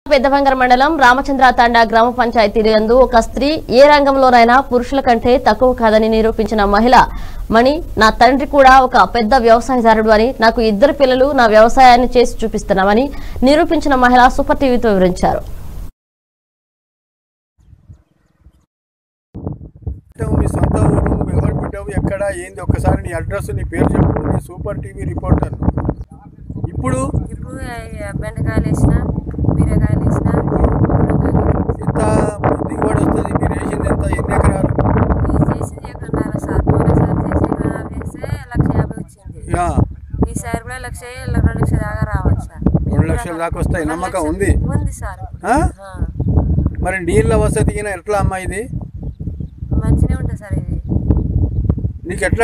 పెద్దవంగర మండలం రామచంద్ర తండా గ్రామ పంచాయతీ యందు ఒక స్త్రీ ఏ రంగంలోనైనా పురుషుల కంటే తక్కువ కాదని నిరూపించిన మహిళ మణి నా తండ్రి కూడా ఒక పెద్ద వ్యవసాయదారుడు అని నాకు ఇద్దరు పిల్లలు నా వ్యవసాయాన్ని చేసి చూపిస్తున్నామని నిరూపించిన మహిళ సూపర్ టీవీతో వివరించారు పుట్టావు, నీ సొంత ఊరు నువ్వు ఎవరు పుట్టావు ఎక్కడ ఏంది ఒక్కసారి నీ అడ్రస్ నీ పేరు చెప్పు నీ సూపర్ టీవీ రిపోర్టర్ ఇప్పుడు ఇప్పుడు ఆ బెండకాయలు వేసిన బీరకాయలు వేసిన మునక్కాయలు ఎంత దిగుబడి వస్తుంది మీరు వేసింది ఎంత ఎన్ని ఎకరాలు వేసిన. ఈ చేసింది ఎకరన్నర సార్ పోయినసారి చేసి ఎకరన్నర చేస్తే లక్ష యాభై వచ్చింది యా, ఈసారి కూడా లక్ష రెండు లక్షల దాకా రావాలి సార్ రెండు లక్షల దాకా వస్తాయి రెండు నమ్మకం లక్షలు ఉంది ఉంది సార్ ఆ? ఆ. మరి నీళ్ళ వసతి గిన ఎట్లా అమ్మా ఇది మంచిగా ఉంటుంది సార్ ఇది నీకు ఎట్లా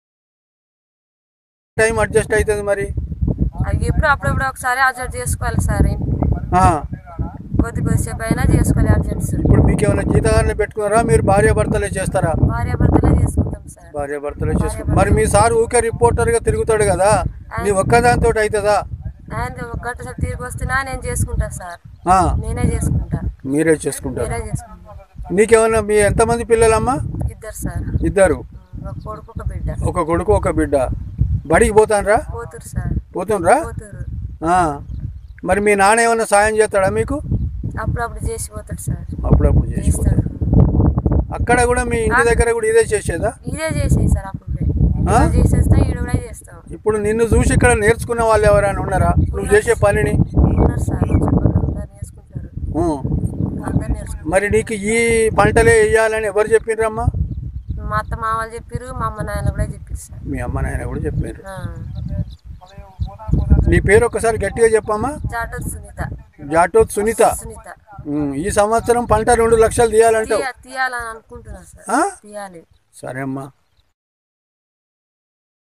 టైం అడ్జస్ట్ అవుతుంది మరి అది ఎప్పుడు అప్పుడప్పుడు ఒకసారి అడ్జస్ట్ చేసుకోవాలి సార్ ఆ, కొద్ది కొద్దిసేపు అయినా చేసుకోవాలి అర్జెంట్స్ ఇప్పుడు మీకు ఏమైనా జీతగారిని పెట్టుకున్నారా మీరు భార్య భర్తలే చేస్తారా భార్య భర్తలే చేసుకుంటాం సార్ భార్య భర్తలే చేసుకుంటారు మరి మీ సార్ ఊకే రిపోర్టర్గా తిరుగుతాడు కదా నీ ఒక్కదానితో అవుతుందా ఆయన ఒక గంట సార్ తిరిగి వస్తున్నా నేను చేసుకుంటా సార్ ఆ, నేనే చేసుకుంటా మీరే చేసుకుంటారు నేనే చేసుకుంటా నీకేమన్నా మీ ఎంతమంది పిల్లలమ్మా ఇద్దరు సార్ ఇద్దరు ఒక కొడుకు ఒక బిడ్డ ఒక కొడుకు ఒక బిడ్డ బడికి పోతానరా పోతురు సార్ పోతుండ్రా పోతురు ఆ. మరి మీ నాన్న ఏమన్నా సాయం చేస్తాడా మీకు అప్పుడప్పుడు చేసి పోతాడు సార్ అప్పుడప్పుడు చేసి చేస్తాడు అక్కడ కూడా మీ ఇంటి దగ్గర కూడా ఇదే చేసేదా ఇదే చేసేది సార్ అప్పుడే ఆ? ఇలా చేసేస్తాం ఈడ కూడా చేస్తాం ఇప్పుడు నిన్ను చూసి ఇక్కడ నేర్చుకున్న వాళ్ళు ఎవరైనా ఉన్నారా నువ్వు చేసే పనిని ఉన్నారు సార్ మా చుట్టుపక్కల అందరు నేర్చుకుంటారు ఉం. అందరు నేర్చుకుంటారు మరి నీకు ఈ పంటలే వేయాలని ఎవరు చెప్పిండ్రమ్మా మా అత్త మా వాళ్ళు చెప్పారు మా అమ్మ నాయన కూడా చెప్పారు సార్ మీ అమ్మ నాయన కూడా చెప్పారు ఆ. నీ పేరు ఒకసారి గట్టిగా చెప్పమ్మా జాటో సునీత జాటోత్ సునీత సునీత ఉం. ఈ సంవత్సరం పంట రెండు లక్షలు తీయాలంటావు తీయ- తీయాలని అనుకుంటున్నా సార్ ఆ? తీయాలి సరే అమ్మా